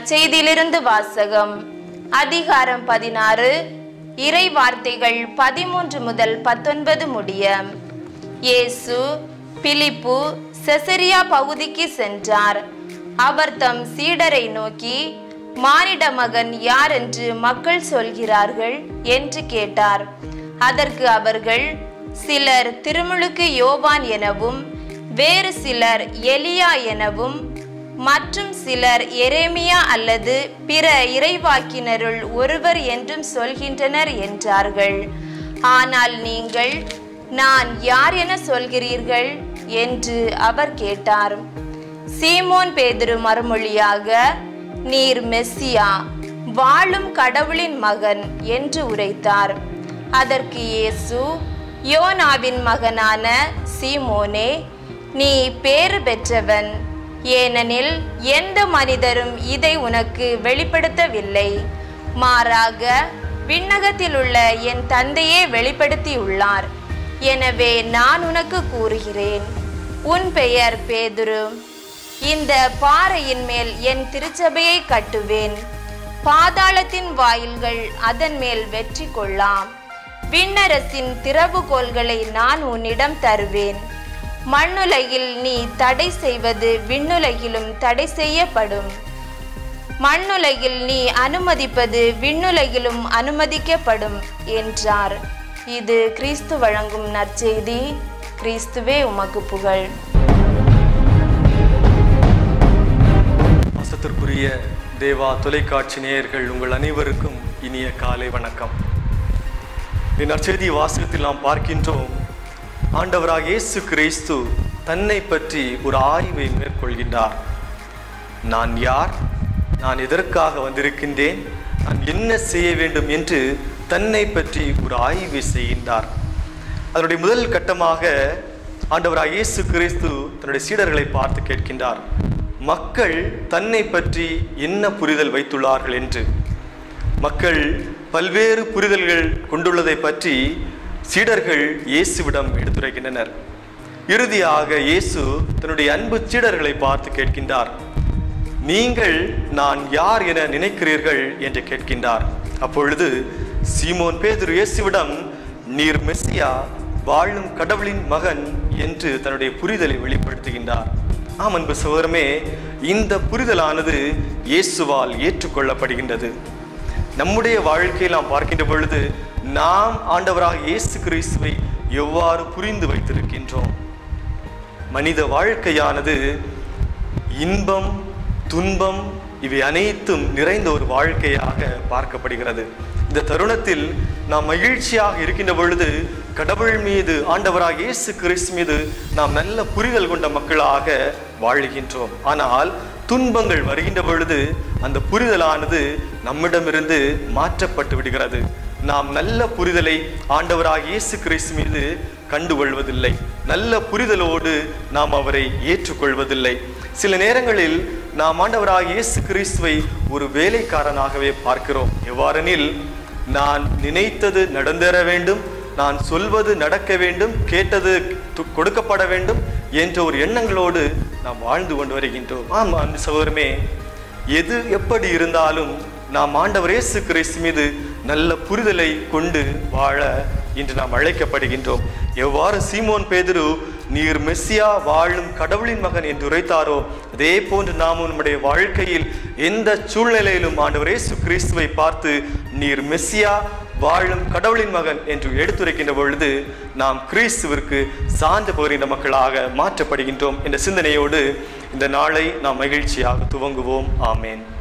நற்செய்தியிலிருந்து வாசகம் அதிகாரம் பதினாறு இறை வார்த்தைகள் பதிமூன்று முதல் பத்தொன்பது முடிய இயேசு பிலிப்பு செசரியா பகுதிக்கு சென்றார் அவர் தம் சீடரை நோக்கி மானிட மகன் யார் என்று மக்கள் சொல்கிறார்கள் என்று கேட்டார் அதற்கு அவர்கள் சிலர் திருமுழுக்கு யோவான் எனவும் வேறு சிலர் எலியா எனவும் மற்றும் சிலர் எரேமியா அல்லது பிற இறைவாக்கினருள் ஒருவர் என்றும் சொல்கின்றனர் என்றார்கள் ஆனால் நீங்கள் நான் யார் என சொல்கிறீர்கள் என்று அவர் கேட்டார் சீமோன் பேதுரு மறுமொழியாக நீர் மெஸ்ஸியா வாழும் கடவுளின் மகன் என்று உரைத்தார் அதற்கு இயேசு யோனாவின் மகனான சீமோனே நீ பேறு பெற்றவன் ஏனெனில் எந்த மனிதரும் இதை உனக்கு வெளிப்படுத்தவில்லை மாறாக விண்ணகத்தில் உள்ள என் தந்தையே வெளிப்படுத்தியுள்ளார் எனவே நான் உனக்கு கூறுகிறேன் உன் பெயர் பேதுரு இந்த பாறையின் மேல் என் திருச்சபையை கட்டுவேன் பாதாளத்தின் வாயில்கள் அதன் மேல் வெற்றி கொள்ளாம் விண்ணரசின் திறவுகோல்களை நான் உன்னிடம் தருவேன் மண்ணுலகில் நீ தடை செய்வது விண்ணுலகிலும் தடை செய்யப்படும் மண்ணுலகில் நீ அனுமதிப்பது விண்ணுலகிலும் அனுமதிக்கப்படும் என்றார் இது கிறிஸ்து வழங்கும் நற்செய்தி கிறிஸ்துவே உமக்கு புகழ் மாசத்திற்குரிய தேவா தொலைக்காட்சி நேயர்கள் உங்கள் அனைவருக்கும் இனிய காலை வணக்கம் இந்த நற்செய்தி வாசகத்தில் நாம் பார்க்கின்றோம் ஆண்டவராக இயேசு கிறிஸ்து தன்னை பற்றி ஒரு ஆய்வை மேற்கொள்கின்றார் நான் யார் நான் எதற்காக வந்திருக்கின்றேன் நான் என்ன செய்ய வேண்டும் என்று தன்னை பற்றி ஒரு ஆய்வு செய்கின்றார் அதனுடைய முதல் கட்டமாக ஆண்டவராக இயேசு கிறிஸ்து தன்னுடைய சீடர்களை பார்த்து கேட்கின்றார் மக்கள் தன்னை பற்றி என்ன புரிதல் வைத்துள்ளார்கள் என்று மக்கள் பல்வேறு புரிதல்கள் கொண்டுள்ளதை பற்றி சீடர்கள் இயேசுவிடம் எடுத்துரைக்கின்றனர் இறுதியாக இயேசு தன்னுடைய அன்பு சீடர்களை பார்த்து கேட்கின்றார் நீங்கள் நான் யார் என நினைக்கிறீர்கள் என்று கேட்கின்றார் அப்பொழுது சீமோன் பேதுரு இயேசுவிடம் நீர் மெஸ்ஸியா வாழும் கடவுளின் மகன் என்று தன்னுடைய புரிதலை வெளிப்படுத்துகின்றார் ஆம் அன்பு சகோதரமே இந்த புரிதலானது இயேசுவால் ஏற்றுக்கொள்ளப்படுகின்றது நம்முடைய வாழ்க்கையில் நாம் பார்க்கின்ற பொழுது நாம் ஆண்டவராக இயேசு கிறிஸ்துவை எவ்வாறு புரிந்து வைத்திருக்கின்றோம் மனித வாழ்க்கையானது இன்பம் துன்பம் இவை அனைத்தும் நிறைந்த ஒரு வாழ்க்கையாக பார்க்கப்படுகிறது இந்த தருணத்தில் நாம் மகிழ்ச்சியாக இருக்கின்ற பொழுது கடவுள் மீது ஆண்டவராக இயேசு கிறிஸ்து மீது நாம் நல்ல புரிதல் கொண்ட மக்களாக வாழுகின்றோம் ஆனால் துன்பங்கள் வருகின்ற பொழுது அந்த புரிதலானது நம்மிடமிருந்து மாற்றப்பட்டு விடுகிறது நாம் நல்ல புரிதலை ஆண்டவராக இயேசு கிறிஸ்து மீது கண்டுகொள்வதில்லை நல்ல புரிதலோடு நாம் அவரை ஏற்றுக்கொள்வதில்லை சில நேரங்களில் நாம் ஆண்டவராக இயேசு கிறிஸ்துவை ஒரு வேலைக்காரனாகவே பார்க்கிறோம் எவ்வாறெனில் நான் நினைத்தது நடந்தேற வேண்டும் நான் சொல்வது நடக்க வேண்டும் கேட்டது து- கொடுக்கப்பட வேண்டும் என்ற ஒரு எண்ணங்களோடு நாம் வாழ்ந்து கொண்டு வருகின்றோம் ஆமா அந்த சகோதரமே எது எப்படி இருந்தாலும் நாம் ஆண்டவர் இயேசு கிறிஸ்து மீது நல்ல புரிதலை கொண்டு வாழ இன்று நாம் அழைக்கப்படுகின்றோம் எவ்வாறு சீமோன் பேதுரு நீர் மெஸ்ஸியா வாழும் கடவுளின் மகன் என்று உரைத்தாரோ அதே போன்று நாமும் நம்முடைய வாழ்க்கையில் எந்த சூழ்நிலையிலும் ஆண்டவர் இயேசு கிறிஸ்துவை பார்த்து நீர் மெஸ்ஸியா வாழும் கடவுளின் மகன் என்று எடுத்துரைக்கின்ற பொழுது நாம் கிறிஸ்துவிற்கு சார்ந்து போகின்ற மக்களாக மாற்றப்படுகின்றோம் என்ற சிந்தனையோடு இந்த நாளை நாம் மகிழ்ச்சியாக துவங்குவோம் ஆமேன்